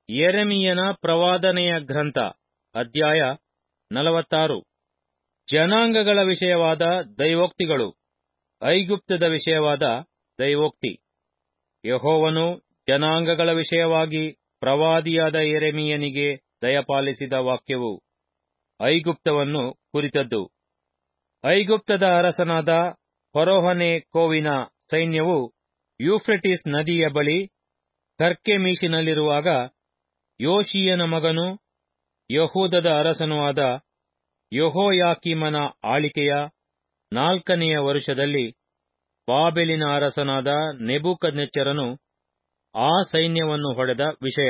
ಯೆರೆಮೀಯನ ಪ್ರವಾದನೆಯ ಗ್ರಂಥ ಅಧ್ಯಾಯ ನಲವತ್ತಾರು ಜನಾಂಗಗಳ ವಿಷಯವಾದ ದೈವೋಕ್ತಿಗಳು ಐಗುಪ್ತದ ವಿಷಯವಾದ ದೈವೋಕ್ತಿ ಯೆಹೋವನು ಜನಾಂಗಗಳ ವಿಷಯವಾಗಿ ಪ್ರವಾದಿಯಾದ ಯೆರೆಮೀಯನಿಗೆ ದಯಪಾಲಿಸಿದ ವಾಕ್ಯವು ಐಗುಪ್ತವನ್ನು ಕುರಿತದ್ದು ಐಗುಪ್ತದ ಅರಸನಾದ ಫರೋಹನೇ ಕೋವಿನ ಸೈನ್ಯವು ಯೂಫ್ರೆಟಿಸ್ ನದಿಯ ಬಳಿ ಕರ್ಕೆಮೀಷಿನಲ್ಲಿರುವಾಗ ಯೋಷೀಯನ ಮಗನೂ ಯಹೂದದ ಅರಸನೂ ಆದ ಯೆಹೋಯಾಕೀಮನ ಆಳಿಕೆಯ ನಾಲ್ಕನೆಯ ವರುಷದಲ್ಲಿ ಬಾಬೆಲಿನ ಅರಸನಾದ ನೆಬೂಕದ್ನೆಚ್ಚರನು ಆ ಸೈನ್ಯವನ್ನು ಹೊಡೆದ ವಿಷಯ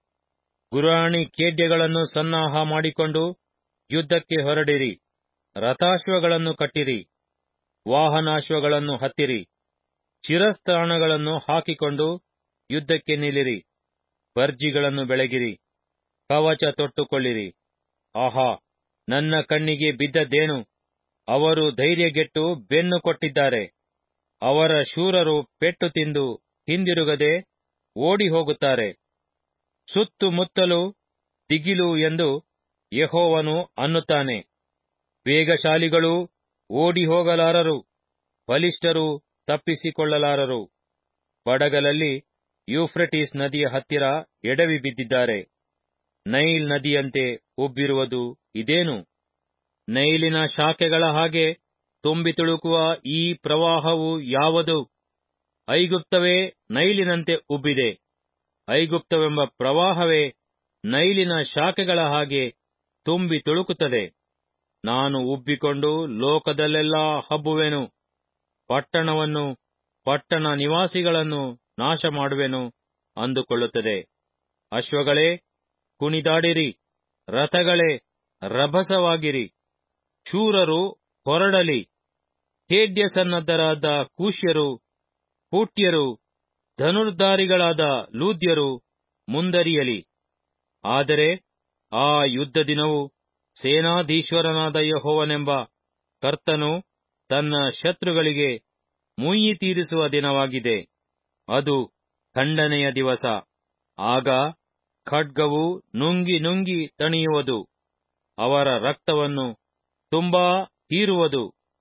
ಗುರಾಣಿ ಖೇಡ್ಯಗಳನ್ನು ಸನ್ನಾಹ ಮಾಡಿಕೊಂಡು ಯುದ್ಧಕ್ಕೆ ಹೊರಡಿರಿ ರಥಾಶ್ವಗಳನ್ನು ಕಟ್ಟಿರಿ ವಾಹನಾಶ್ವಗಳನ್ನು ಹತ್ತಿರಿ ಶಿರಸ್ತ್ರಾಣಗಳನ್ನು ಹಾಕಿಕೊಂಡು ಯುದ್ಧಕ್ಕೆ ನಿಲ್ಲಿರಿ ಬರ್ಜಿಗಳನ್ನು ಬೆಳಗಿರಿ ಕವಚ ತೊಟ್ಟುಕೊಳ್ಳಿರಿ ಆಹಾ ನನ್ನ ಕಣ್ಣಿಗೆ ಬಿದ್ದದ್ದೇನು ಅವರು ಧೈರ್ಯಗೆಟ್ಟು ಬೆನ್ನು ಕೊಟ್ಟಿದ್ದಾರೆ ಅವರ ಶೂರರು ಪೆಟ್ಟು ತಿಂದು ಹಿಂದಿರುಗದೆ ಓಡಿ ಹೋಗುತ್ತಾರೆ ಸುತ್ತುಮುತ್ತಲೂ ದಿಗಿಲು ಎಂದು ಯೆಹೋವನು ಅನ್ನುತ್ತಾನೆ ವೇಗಶಾಲಿಗಳೂ ಓಡಿ ಹೋಗಲಾರರು ಬಲಿಷ್ಠರೂ ತಪ್ಪಿಸಿಕೊಳ್ಳಲಾರರು ಬಡಗಲಲ್ಲಿ ಯೂಫ್ರೆಟಿಸ್ ನದಿಯ ಹತ್ತಿರ ಎಡವಿ ಬಿದ್ದಿದ್ದಾರೆ ನೈಲ್ ನದಿಯಂತೆ ಉಬ್ಬಿರುವುದು ಇದೇನು ನೈಲಿನ ಶಾಖೆಗಳ ಹಾಗೆ ತುಂಬಿ ತುಳುಕುವ ಈ ಪ್ರವಾಹವು ಯಾವುದು ಐಗುಪ್ತವೇ ನೈಲಿನಂತೆ ಉಬ್ಬಿದೆ ಐಗುಪ್ತವೆಂಬ ಪ್ರವಾಹವೇ ನೈಲಿನ ಶಾಖೆಗಳ ಹಾಗೆ ತುಂಬಿ ತುಳುಕುತ್ತದೆ ನಾನು ಉಬ್ಬಿಕೊಂಡು ಲೋಕದಲ್ಲೆಲ್ಲಾ ಹಬ್ಬುವೆನು ಪಟ್ಟಣವನ್ನು ಪಟ್ಟಣ ನಿವಾಸಿಗಳನ್ನು ನಾಶ ಮಾಡುವೆನು ಅಂದುಕೊಳ್ಳುತ್ತದೆ ಅಶ್ವಗಳೇ ಕುಣಿದಾಡಿರಿ ರಥಗಳೇ ರಭಸವಾಗಿರಿ ಶೂರರು ಹೊರಡಲಿ ಖೇಡ್ಯ ಸನ್ನದ್ಧರಾದ ಕೂಶ್ಯರು ಪೂಟ್ಯರು ಧನುರ್ಧಾರಿಗಳಾದ ಲೂದ್ಯರು ಮುಂದರಿಯಲಿ ಆದರೆ ಆ ಯುದ್ಧ ದಿನವು ಸೇನಾಧೀಶ್ವರನಾದ ಯಹೋವನೆಂಬ ಕರ್ತನು ತನ್ನ ಶತ್ರುಗಳಿಗೆ ಮುಯ್ಯಿ ತೀರಿಸುವ ದಿನವಾಗಿದೆ ಅದು ಖಂಡನೆಯ ದಿವಸ ಆಗ ಖಡ್ಗವು ನುಂಗಿ ನುಂಗಿ ತಣಿಯುವುದು ಅವರ ರಕ್ತವನ್ನು ತುಂಬಾ ಹೀರುವುದು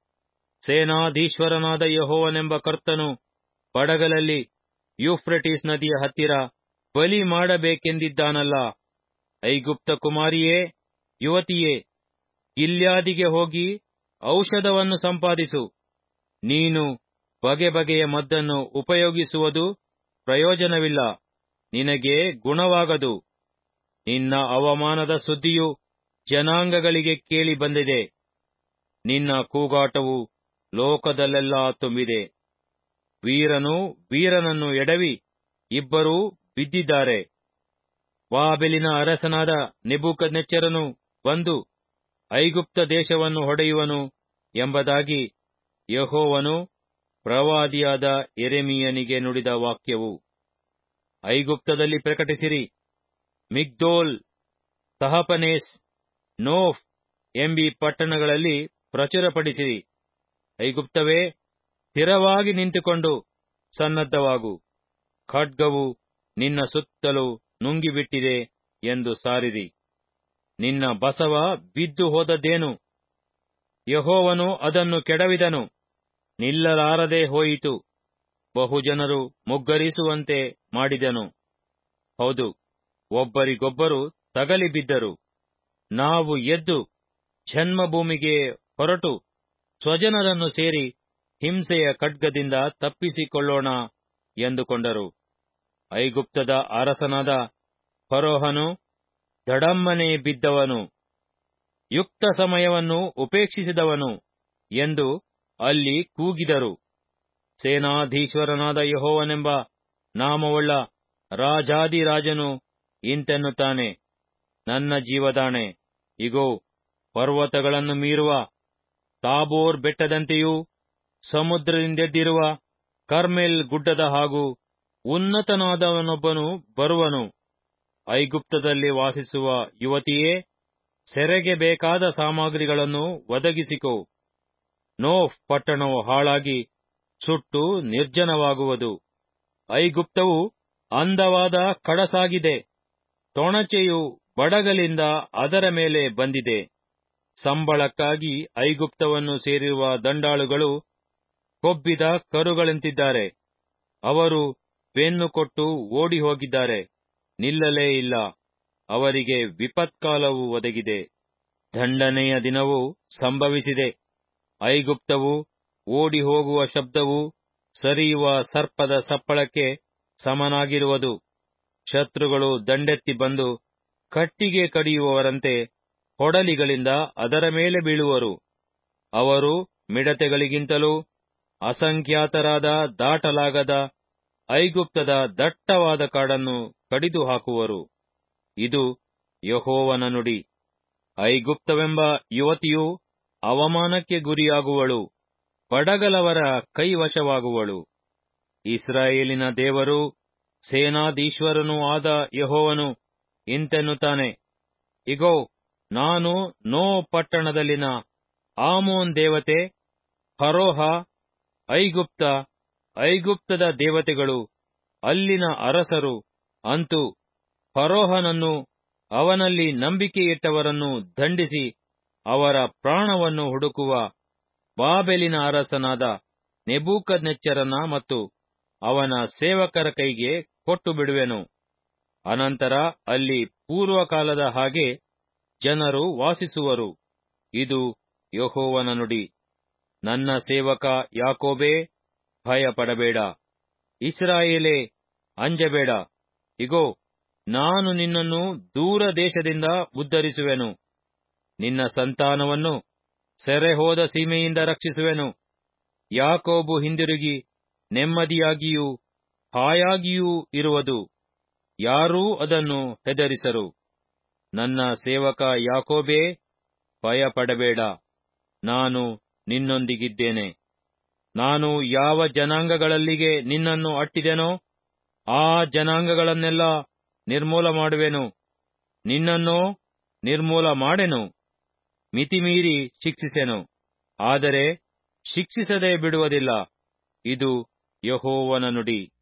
ಸೇನಾಧೀಶ್ವರನಾದ ಯಹೋವನೆಂಬ ಕರ್ತನು ಬಡಗಲಲ್ಲಿ ಯೂಫ್ರೆಟಿಸ್ ನದಿಯ ಹತ್ತಿರ ಬಲಿ ಮಾಡಬೇಕೆಂದಿದ್ದಾನಲ್ಲ ಐಗುಪ್ತ ಕುಮಾರಿಯೇ ಯುವತಿಯೇ ಗಿಲ್ಯಾದಿಗೆ ಹೋಗಿ ಔಷಧವನ್ನು ಸಂಪಾದಿಸು ನೀನು ಬಗೆ ಬಗೆಯ ಮದ್ದನ್ನು ಉಪಯೋಗಿಸುವುದು ಪ್ರಯೋಜನವಿಲ್ಲ ನಿನಗೆ ಗುಣವಾಗದು ನಿನ್ನ ಅವಮಾನದ ಸುದ್ದಿಯು ಜನಾಂಗಗಳಿಗೆ ಕೇಳಿ ಬಂದಿದೆ ನಿನ್ನ ಕೂಗಾಟವು ಲೋಕದಲ್ಲೆಲ್ಲಾ ತುಂಬಿದೆ ವೀರನು ವೀರನನ್ನು ಎಡವಿ ಇಬ್ಬರೂ ಬಿದ್ದಿದ್ದಾರೆ ಬಾಬೆಲಿನ ಅರಸನಾದ ನೆಬೂಕದ್ನೆಚ್ಚರನು ಬಂದು ಐಗುಪ್ತ ದೇಶವನ್ನು ಹೊಡೆಯುವನು ಎಂಬುದಾಗಿ ಯಹೋವನು ಪ್ರವಾದಿಯಾದ ಎರೆಮೀಯನಿಗೆ ನುಡಿದ ವಾಕ್ಯವು ಐಗುಪ್ತದಲ್ಲಿ ಪ್ರಕಟಿಸಿರಿ ಮಿಗ್ದೋಲ್ ತಹಪನೇಸ್ ನೋಫ್ ಎಂಬಿ ಪಟ್ಟಣಗಳಲ್ಲಿ ಪ್ರಚುರಪಡಿಸಿರಿ ಐಗುಪ್ತವೇ ಸ್ಥಿರವಾಗಿ ನಿಂತುಕೊಂಡು ಸನ್ನದ್ಧವಾಗು ಖಡ್ಗವು ನಿನ್ನ ಸುತ್ತಲೂ ನುಂಗಿಬಿಟ್ಟಿದೆ ಎಂದು ಸಾರಿರಿ ನಿನ್ನ ಬಸವ ಬಿದ್ದು ಹೋದದ್ದೇನು ಯಹೋವನು ಅದನ್ನು ಕೆಡವಿದನು ನಿಲ್ಲಲಾರದೆ ಹೋಯಿತು ಬಹುಜನರು ಮುಗ್ಗರಿಸುವಂತೆ ಮಾಡಿದನು ಹೌದು ಒಬ್ಬರಿಗೊಬ್ಬರು ತಗಲಿ ಬಿದ್ದರು ನಾವು ಎದ್ದು ಜನ್ಮಭೂಮಿಗೆ ಹೊರಟು ಸ್ವಜನರನ್ನು ಸೇರಿ ಹಿಂಸೆಯ ಖಡ್ಗದಿಂದ ತಪ್ಪಿಸಿಕೊಳ್ಳೋಣ ಎಂದುಕೊಂಡರು ಐಗುಪ್ತದ ಅರಸನಾದ ಫರೋಹನು ದಡಮ್ಮನೆ ಬಿದ್ದವನು ಯುಕ್ತ ಸಮಯವನ್ನು ಉಪೇಕ್ಷಿಸಿದವನು ಎಂದು ಅಲ್ಲಿ ಕೂಗಿದರು ಸೇನಾಧೀಶ್ವರನಾದ ಯಹೋವನೆಂಬ ನಾಮವುಳ್ಳ ರಾಜಾದಿರಾಜನು ಇಂತೆನ್ನುತ್ತಾನೆ ನನ್ನ ಜೀವದಾಣೆ ಇಗೋ ಪರ್ವತಗಳನ್ನು ಮೀರುವ ತಾಬೋರ್ ಬೆಟ್ಟದಂತೆಯೂ ಸಮುದ್ರದಿಂದೆದ್ದಿರುವ ಕರ್ಮೆಲ್ ಗುಡ್ಡದ ಹಾಗೂ ಉನ್ನತನಾದವನೊಬ್ಬನು ಬರುವನು ಐಗುಪ್ತದಲ್ಲಿ ವಾಸಿಸುವ ಯುವತಿಯೇ ಸೆರೆಗೆ ಬೇಕಾದ ಸಾಮಗ್ರಿಗಳನ್ನು ಒದಗಿಸಿಕೊ ನೋಫ್ ಪಟ್ಟಣವು ಹಾಳಾಗಿ ಸುಟ್ಟು ನಿರ್ಜನವಾಗುವುದು ಐಗುಪ್ತವು ಅಂದವಾದ ಕಡಸಾಗಿದೆ ತೊಣಚೆಯು ಬಡಗಲಿಂದ ಅದರ ಮೇಲೆ ಬಂದಿದೆ ಸಂಬಳಕ್ಕಾಗಿ ಐಗುಪ್ತವನ್ನು ಸೇರಿರುವ ದಂಡಾಳುಗಳು ಕೊಬ್ಬಿದ ಕರುಗಳಂತಿದ್ದಾರೆ ಅವರು ಬೆನ್ನು ಕೊಟ್ಟು ಓಡಿ ಹೋಗಿದ್ದಾರೆ ನಿಲ್ಲಲೇ ಇಲ್ಲ ಅವರಿಗೆ ವಿಪತ್ಕಾಲವು ಒದಗಿದೆ ದಂಡನೆಯ ದಿನವು ಸಂಭವಿಸಿದೆ ಐಗುಪ್ತವು ಓಡಿ ಹೋಗುವ ಶಬ್ದವು ಸರಿಯುವ ಸರ್ಪದ ಸಪ್ಪಳಕ್ಕೆ ಸಮನಾಗಿರುವುದು ಶತ್ರುಗಳು ದಂಡೆತ್ತಿ ಬಂದು ಕಟ್ಟಿಗೆ ಕಡಿಯುವವರಂತೆ ಹೊಡಲಿಗಳಿಂದ ಅದರ ಮೇಲೆ ಬೀಳುವರು ಅವರು ಮಿಡತೆಗಳಿಗಿಂತಲೂ ಅಸಂಖ್ಯಾತರಾದ ದಾಟಲಾಗದ ಐಗುಪ್ತದ ದಟ್ಟವಾದ ಕಾಡನ್ನು ಕಡಿದು ಹಾಕುವರು ಇದು ಯಹೋವನ ನುಡಿ ಐಗುಪ್ತವೆಂಬ ಯುವತಿಯು ಅವಮಾನಕ್ಕೆ ಗುರಿಯಾಗುವಳು ಬಡಗಲವರ ಕೈವಶವಾಗುವಳು ಇಸ್ರಾಯೇಲಿನ ದೇವರು ಸೇನಾಧೀಶ್ವರನೂ ಆದ ಯಹೋವನು ಇಂತೆನ್ನುತ್ತಾನೆ ಇಗೋ ನಾನು ನೋ ಪಟ್ಟಣದಲ್ಲಿನ ಆಮೋನ್ ದೇವತೆ ಫರೋಹ ಐಗುಪ್ತ ಐಗುಪ್ತದ ದೇವತೆಗಳು ಅಲ್ಲಿನ ಅರಸರು ಅಂತೂ ಫರೋಹನನ್ನು ಅವನಲ್ಲಿ ನಂಬಿಕೆಯಿಟ್ಟವರನ್ನು ದಂಡಿಸಿ ಅವರ ಪ್ರಾಣವನ್ನು ಹುಡುಕುವ ಬಾಬೆಲಿನ ಅರಸನಾದ ನೆಬೂಕದ್ನೆಚ್ಚರನ ಮತ್ತು ಅವನ ಸೇವಕರ ಕೈಗೆ ಕೊಟ್ಟು ಬಿಡುವೆನು ಅನಂತರ ಅಲ್ಲಿ ಪೂರ್ವಕಾಲದ ಹಾಗೆ ಜನರು ವಾಸಿಸುವರು ಇದು ಯಹೋವನ ನುಡಿ ನನ್ನ ಸೇವಕ ಯಾಕೋಬೇ ಭಯಪಡಬೇಡ ಇಸ್ರಾಯೇಲೇ ಅಂಜಬೇಡ ಇಗೋ ನಾನು ನಿನ್ನನ್ನು ದೂರ ದೇಶದಿಂದ ಉದ್ಧರಿಸುವೆನು ನಿನ್ನ ಸಂತಾನವನ್ನು ಸೆರೆಹೋದ ಸೀಮೆಯಿಂದ ರಕ್ಷಿಸುವೆನು ಯಾಕೋಬು ಹಿಂದಿರುಗಿ ನೆಮ್ಮದಿಯಾಗಿಯೂ ಹಾಯಾಗಿಯೂ ಇರುವುದು ಯಾರೂ ಅದನ್ನು ಹೆದರಿಸರು ನನ್ನ ಸೇವಕ ಯಾಕೋಬೇ ಭಯಪಡಬೇಡ ನಾನು ನಿನ್ನೊಂದಿಗಿದ್ದೇನೆ ನಾನು ಯಾವ ಜನಾಂಗಗಳಲ್ಲಿಗೆ ನಿನ್ನನ್ನು ಅಟ್ಟಿದೆನೋ ಆ ಜನಾಂಗಗಳನ್ನೆಲ್ಲ ನಿರ್ಮೂಲ ಮಾಡುವೆನು ನಿನ್ನನ್ನೋ ನಿರ್ಮೂಲ ಮಾಡೆನು ಮಿತಿಮೀರಿ ಶಿಕ್ಷಿಸೆನು ಆದರೆ ಶಿಕ್ಷಿಸದೆ ಬಿಡುವುದಿಲ್ಲ ಇದು ಯಹೋವನ ನುಡಿ